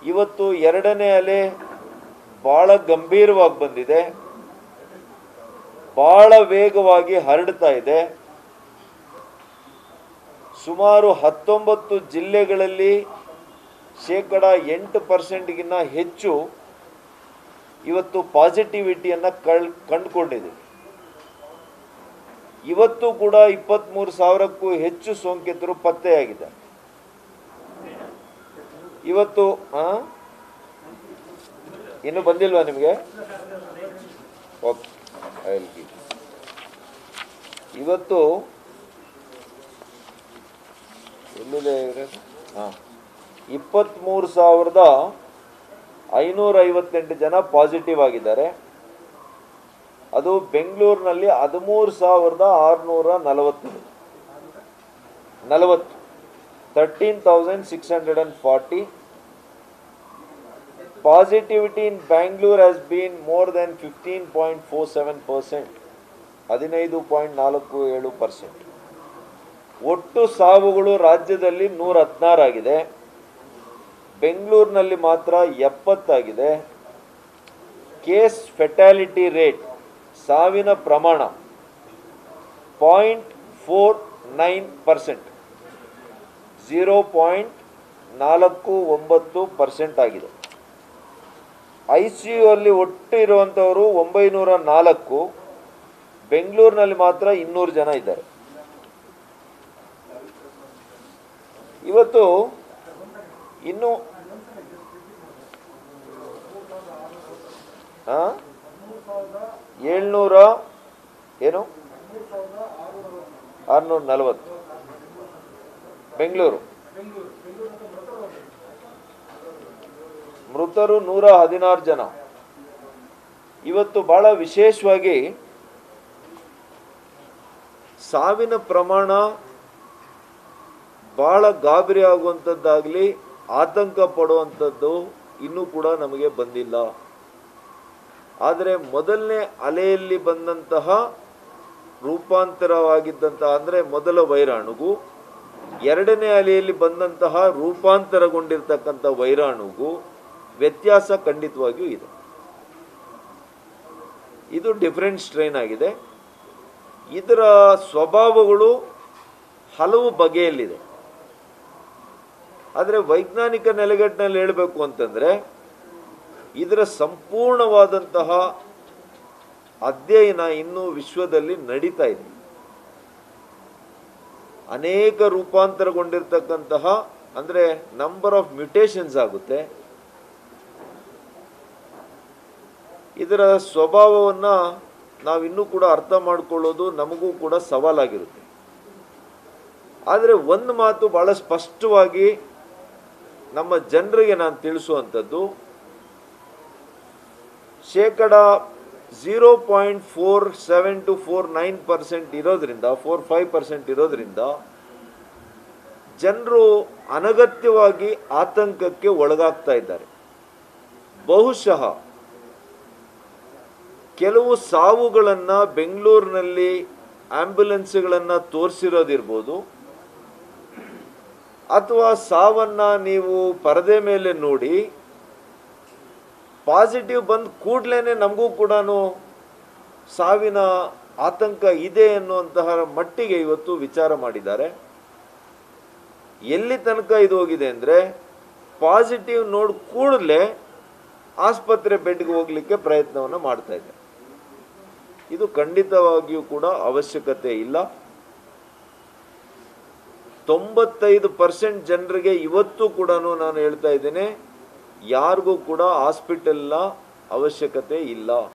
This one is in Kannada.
ಇವತ್ತು ಎರಡನೇ ಅಲೆ ಭಾಳ ಗಂಭೀರವಾಗಿ ಬಂದಿದೆ ಭಾಳ ವೇಗವಾಗಿ ಹರಡ್ತಾ ಇದೆ ಸುಮಾರು ಹತ್ತೊಂಬತ್ತು ಜಿಲ್ಲೆಗಳಲ್ಲಿ ಶೇಕಡ ಎಂಟು ಪರ್ಸೆಂಟ್ಗಿನ್ನ ಹೆಚ್ಚು ಇವತ್ತು ಪಾಸಿಟಿವಿಟಿಯನ್ನು ಕಳ್ ಕಂಡುಕೊಂಡಿದೆ ಇವತ್ತು ಕೂಡ ಇಪ್ಪತ್ತ್ಮೂರು ಸಾವಿರಕ್ಕೂ ಹೆಚ್ಚು ಸೋಂಕಿತರು ಪತ್ತೆಯಾಗಿದ್ದಾರೆ ಇವತ್ತು ಆ? ಇನ್ನು ಬಂದಿಲ್ವಾ ನಿಮಗೆ ಓಕೆ ಐ ವಿಲ್ ಗಿವ್. ಇವತ್ತು ಎಲ್ಲಿದೆ ಇವ್ರದ್ದು? ಹಾ ಇಪ್ಪತ್ತ್ಮೂರು ಸಾವಿರದ ಐನೂರ ಐವತ್ತೆಂಟು ಜನ ಪಾಸಿಟಿವ್ ಆಗಿದ್ದಾರೆ ಅದು ಬೆಂಗಳೂರಿನಲ್ಲಿ ಹದಿಮೂರು ಸಾವಿರದ ಆರುನೂರ ನಲವತ್ತು ನಲವತ್ತು thirteen thousand six hundred and forty positivity in Bangalore has been more than fifteen point four seven percent ಹದಿನೈದು ಪಾಯಿಂಟ್ ನಾಲ್ಕು ಏಳು ಪರ್ಸೆಂಟ್ ಒಟ್ಟು ಸಾವುಗಳು ರಾಜ್ಯದಲ್ಲಿ ನೂರ ಹದಿನಾರಾಗಿದೆ ಬೆಂಗಳೂರಿನಲ್ಲಿ ಮಾತ್ರ ಎಪ್ಪತ್ತಾಗಿದೆ ಕೇಸ್ ಫೆಟಾಲಿಟಿ ರೇಟ್ ಸಾವಿನ ಪ್ರಮಾಣ point four nine percent zero point ನಾಲ್ಕು ಒಂಬತ್ತು ಪರ್ಸೆಂಟ್ ಆಗಿದೆ ಐ ಸಿ ಯು ಅಲ್ಲಿ ಒಟ್ಟು ಇರುವಂಥವರು ಒಂಬೈನೂರ ನಾಲ್ಕು ಬೆಂಗಳೂರಿನಲ್ಲಿ ಮಾತ್ರ ಇನ್ನೂರು ಜನ ಇದ್ದಾರೆ ಇವತ್ತು ಇನ್ನು ಆ? ಏಳ್ನೂರ ಏನು ಆರುನೂರ ನಲವತ್ತು ಬೆಂಗಳೂರು ಮೃತರು ನೂರ ಹದಿನಾರು ಜನ ಇವತ್ತು ಬಹಳ ವಿಶೇಷವಾಗಿ ಸಾವಿನ ಪ್ರಮಾಣ ಬಹಳ ಗಾಬರಿ ಆಗುವಂಥದ್ದಾಗಲಿ ಆತಂಕ ಪಡುವಂಥದ್ದು ಇನ್ನೂ ಕೂಡ ನಮಗೆ ಬಂದಿಲ್ಲ ಆದರೆ ಮೊದಲನೇ ಅಲೆಯಲ್ಲಿ ಬಂದಂತಹ ರೂಪಾಂತರವಾಗಿದ್ದಂತಹ ಅಂದರೆ ಮೊದಲ ವೈರಾಣುಗೂ ಎರಡನೇ ಅಲೆಯಲ್ಲಿ ಬಂದಂತಹ ರೂಪಾಂತರಗೊಂಡಿರ್ತಕ್ಕಂಥ ವೈರಾಣುಗೂ ವ್ಯತ್ಯಾಸ ಖಂಡಿತವಾಗಿಯೂ ಇದೆ ಇದು ಡಿಫರೆಂಟ್ ಸ್ಟ್ರೈನ್ ಆಗಿದೆ ಇದರ ಸ್ವಭಾವಗಳು ಹಲವು ಬಗೆಯಲ್ಲಿದೆ ಆದರೆ ವೈಜ್ಞಾನಿಕ ನೆಲೆಗಟ್ಟಿನಲ್ಲಿ ಹೇಳಬೇಕು ಅಂತಂದರೆ ಇದರ ಸಂಪೂರ್ಣವಾದಂತಹ ಅಧ್ಯಯನ ಇನ್ನೂ ವಿಶ್ವದಲ್ಲಿ ನಡೀತಾ ಇದೆ ಅನೇಕ ರೂಪಾಂತರಗೊಂಡಿರ್ತಕ್ಕಂತಹ ಅಂದರೆ ನಂಬರ್ ಆಫ್ ಮ್ಯುಟೇಷನ್ಸ್ ಆಗುತ್ತೆ ಇದರ ಸ್ವಭಾವವನ್ನು ನಾವಿನ್ನೂ ಕೂಡ ಅರ್ಥ ಮಾಡಿಕೊಳ್ಳೋದು ನಮಗೂ ಕೂಡ ಸವಾಲಾಗಿರುತ್ತೆ ಆದರೆ ಒಂದು ಮಾತು ಭಾಳ ಸ್ಪಷ್ಟವಾಗಿ ನಮ್ಮ ಜನರಿಗೆ ನಾನು ತಿಳಿಸುವಂಥದ್ದು ಶೇಕಡ zero point four seven to four nine percent ಇರೋದ್ರಿಂದ ಫೋರ್ ಫೈವ್ ಪರ್ಸೆಂಟ್ ಇರೋದ್ರಿಂದ ಜನರು ಅನಗತ್ಯವಾಗಿ ಆತಂಕಕ್ಕೆ ಒಳಗಾಗ್ತಾ ಇದ್ದಾರೆ ಬಹುಶಃ ಕೆಲವು ಸಾವುಗಳನ್ನು ಬೆಂಗಳೂರಿನಲ್ಲಿ ಆಂಬ್ಯುಲೆನ್ಸ್ಗಳನ್ನು ತೋರಿಸಿರೋದಿರ್ಬೋದು ಅಥವಾ ಸಾವನ್ನು ನೀವು ಪರದೆ ಮೇಲೆ ನೋಡಿ ಪಾಸಿಟಿವ್ ಬಂದ ಕೂಡಲೇ ನಮಗೂ ಕೂಡ ಸಾವಿನ ಆತಂಕ ಇದೆ ಅನ್ನುವಂತಹ ಮಟ್ಟಿಗೆ ಇವತ್ತು ವಿಚಾರ ಮಾಡಿದ್ದಾರೆ ಎಲ್ಲಿ ತನಕ ಇದು ಹೋಗಿದೆ ಅಂದರೆ ಪಾಸಿಟಿವ್ ನೋಡಿ ಕೂಡಲೇ ಆಸ್ಪತ್ರೆ ಬೆಡ್ಗೆ ಹೋಗಲಿಕ್ಕೆ ಪ್ರಯತ್ನವನ್ನು ಮಾಡ್ತಾ ಇದ್ದಾರೆ ಇದು ಖಂಡಿತವಾಗಿಯೂ ಕೂಡ ಅವಶ್ಯಕತೆ ಇಲ್ಲ ತೊಂಬತ್ತೈದು ಪರ್ಸೆಂಟ್ ಜನರಿಗೆ ಇವತ್ತು ಕೂಡ ನಾನು ಹೇಳ್ತಾ ಇದ್ದೇನೆ ಯಾರಿಗೂ ಕೂಡ ಹಾಸ್ಪಿಟಲ್ನ ಅವಶ್ಯಕತೆ ಇಲ್ಲ